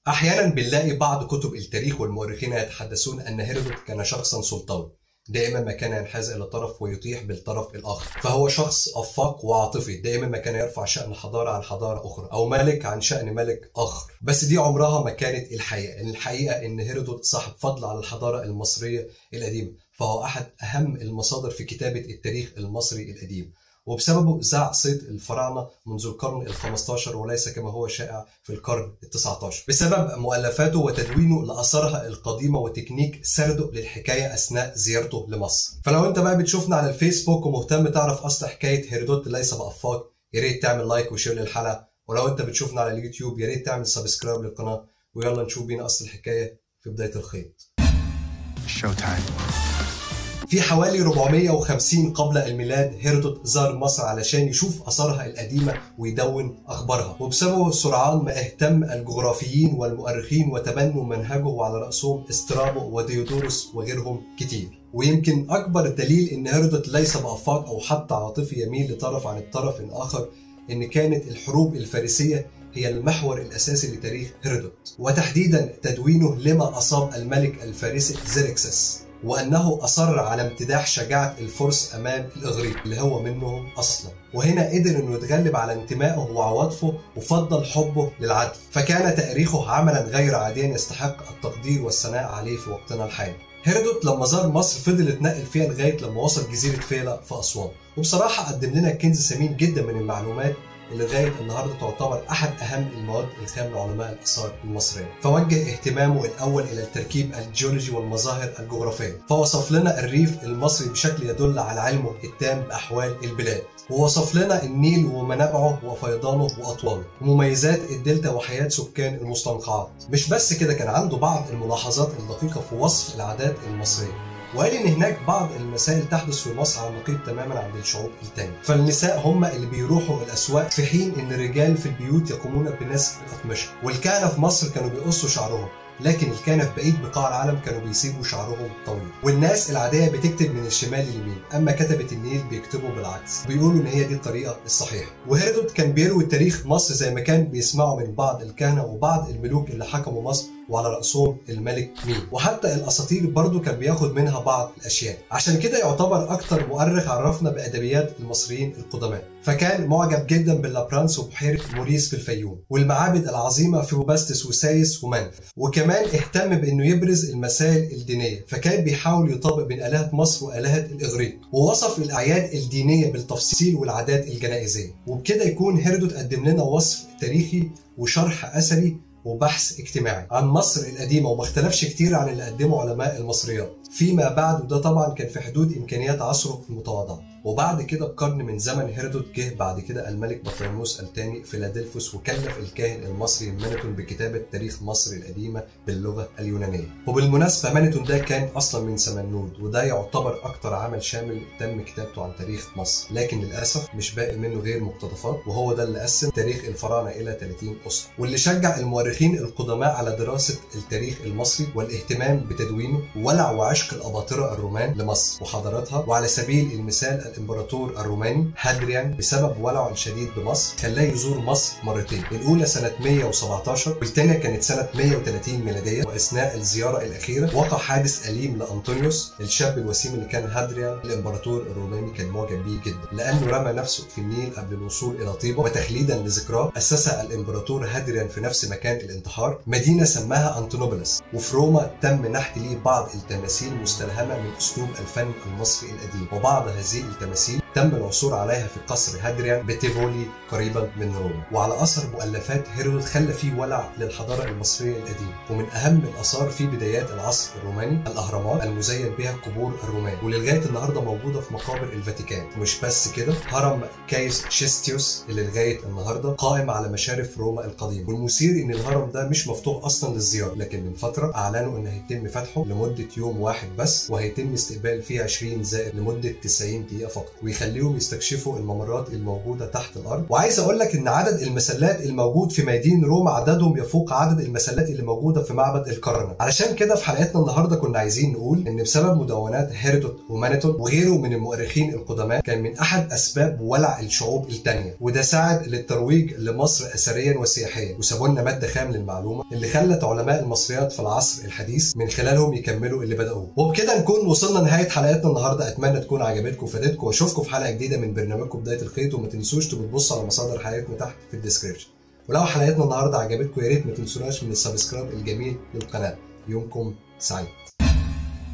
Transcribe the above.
أحيانا بنلاقي بعض كتب التاريخ والمؤرخين يتحدثون أن هيرودوت كان شخصا سلطوي دائما ما كان ينحاز الى طرف ويطيح بالطرف الاخر فهو شخص افاق وعاطفي دائما ما كان يرفع شان حضاره عن حضاره اخرى او ملك عن شان ملك اخر بس دي عمرها ما كانت الحقيقه الحقيقه ان هيرودوت صاحب فضل على الحضاره المصريه القديمه فهو احد اهم المصادر في كتابه التاريخ المصري القديم وبسببه زاع صيت الفراعنه منذ القرن ال 15 وليس كما هو شائع في القرن ال 19 بسبب مؤلفاته وتدوينه لاثارها القديمه وتكنيك سرده للحكايه اثناء زيارته لمصر فلو انت بقى بتشوفنا على الفيسبوك ومهتم تعرف اصل حكايه هيرودوت ليس بافاق يا ريت تعمل لايك وشير للحلقه ولو انت بتشوفنا على اليوتيوب يا ريت تعمل سبسكرايب للقناه ويلا نشوف بينا اصل الحكايه في بدايه الخيط شو تايم في حوالي 450 قبل الميلاد هيرودوت زار مصر علشان يشوف اثارها القديمه ويدون اخبارها وبسببه سرعان ما اهتم الجغرافيين والمؤرخين وتبنوا منهجه وعلى راسهم استرابو وديودورس وغيرهم كتير ويمكن اكبر دليل ان هيرودوت ليس بافاق او حتى عاطفي يميل لطرف عن الطرف الاخر ان كانت الحروب الفارسيه هي المحور الاساسي لتاريخ هيرودوت وتحديدا تدوينه لما اصاب الملك الفارسي زيركسس وانه اصر على امتداح شجاعه الفرس امام الاغريق اللي هو منهم اصلا وهنا قدر انه يتغلب على انتمائه وعواطفه وفضل حبه للعدل فكان تاريخه عملا غير عاديا يستحق التقدير والثناء عليه في وقتنا الحالي هيرودوت لما زار مصر فضل يتنقل فيها لغايه لما وصل جزيره فيلا في اسوان وبصراحه قدم لنا كنز ثمين جدا من المعلومات اللي لغايه النهارده تعتبر احد اهم المواد الخام لعلماء الاثار المصريه فوجه اهتمامه الاول الى التركيب الجيولوجي والمظاهر الجغرافيه فوصف لنا الريف المصري بشكل يدل على علمه التام باحوال البلاد ووصف لنا النيل ومنابعه وفيضانه واطواله ومميزات الدلتا وحياه سكان المستنقعات مش بس كده كان عنده بعض الملاحظات الدقيقه في وصف العادات المصريه وقال ان هناك بعض المسائل تحدث في مصر على النقيض تماما عند الشعوب التانية فالنساء هم اللي بيروحوا الاسواق في حين ان الرجال في البيوت يقومون بنسج الاقمشه والكهنه في مصر كانوا بيقصوا شعرهم لكن الكهنه في بقيه بقاع العالم كانوا بيسيبوا شعرهم طويل والناس العاديه بتكتب من الشمال لليمين اما كتبه النيل بيكتبوا بالعكس بيقولوا ان هي دي الطريقه الصحيحه وهيرودوت كان بيروي تاريخ مصر زي ما كان بيسمعه من بعض الكهنه وبعض الملوك اللي حكموا مصر وعلى رأسهم الملك مين وحتى الأساطير برضو كان بياخد منها بعض الأشياء عشان كده يعتبر أكتر مؤرخ عرفنا بأدبيات المصريين القدماء فكان معجب جدا باللابرانس وبحيرة موريس في الفيوم والمعابد العظيمة في بوباستس وسايس ومنف وكمان اهتم بأنه يبرز المسائل الدينية فكان بيحاول يطابق بين آلهة مصر وآلهة الإغريق ووصف الأعياد الدينية بالتفصيل والعادات الجنائزية وبكده يكون هيرودوت قدم لنا وصف تاريخي وشرح أثري وبحث اجتماعي عن مصر القديمة وما اختلفش كتير عن اللي قدمه علماء المصريات فيما بعد وده طبعا كان في حدود إمكانيات عصره المتواضعة وبعد كده بقرن من زمن هيرودوت جه بعد كده الملك بطليموس الثاني فيلادلفوس وكلف الكاهن المصري مانيتون بكتابة تاريخ مصر القديمة باللغة اليونانية وبالمناسبة مانيتون ده كان أصلا من سمنود وده يعتبر أكتر عمل شامل تم كتابته عن تاريخ مصر لكن للأسف مش باقي منه غير مقتطفات وهو ده اللي قسم تاريخ الفراعنة إلى 30 أسرة واللي شجع المؤرخين القدماء على دراسة التاريخ المصري والاهتمام بتدوينه ولع وعشق الأباطرة الرومان لمصر وحضاراتها وعلى سبيل المثال الامبراطور الروماني هادريان بسبب ولعه الشديد بمصر خلاه يزور مصر مرتين الاولى سنه 117 والثانيه كانت سنه 130 ميلاديه واثناء الزياره الاخيره وقع حادث اليم لانطونيوس الشاب الوسيم اللي كان هادريان الامبراطور الروماني كان معجب بيه جدا لانه رمى نفسه في النيل قبل الوصول الى طيبه وتخليدا لذكراه اسس الامبراطور هادريان في نفس مكان الانتحار مدينه سماها انطونوبوليس وفي روما تم نحت ليه بعض التماثيل مستلهمه من اسلوب الفن المصري القديم وبعض هذه التماثيل تم العثور عليها في قصر هادريان بتيفولي قريبا من روما وعلى اثر مؤلفات هيرودوت خلى فيه ولع للحضاره المصريه القديمه ومن اهم الاثار في بدايات العصر الروماني الاهرامات المزين بها قبور الرومان ولغايه النهارده موجوده في مقابر الفاتيكان ومش بس كده هرم كايس شيستيوس اللي لغايه النهارده قائم على مشارف روما القديمه والمثير ان الهرم ده مش مفتوح اصلا للزياره لكن من فتره اعلنوا ان هيتم فتحه لمده يوم واحد بس وهيتم استقبال فيه 20 زائر لمده 90 دقيقه فقط يخليهم يستكشفوا الممرات الموجوده تحت الارض وعايز اقول لك ان عدد المسلات الموجود في ميادين روما عددهم يفوق عدد المسلات اللي موجوده في معبد الكرنك علشان كده في حلقتنا النهارده كنا عايزين نقول ان بسبب مدونات هيرودوت ومانيتون وغيره من المؤرخين القدماء كان من احد اسباب ولع الشعوب الثانيه وده ساعد للترويج لمصر اثريا وسياحيا وسابوا لنا ماده خام للمعلومه اللي خلت علماء المصريات في العصر الحديث من خلالهم يكملوا اللي بداوه وبكده نكون وصلنا لنهايه حلقتنا النهارده اتمنى تكون عجبتكم وفادتكم واشوفكم في حلقه جديده من برنامجكم بدايه الخيط وما تنسوش تبصوا على مصادر حلقتنا تحت في الديسكربشن ولو حلقتنا النهارده عجبتكم يا ريت ما تنسوناش من السبسكرايب الجميل للقناه يومكم سعيد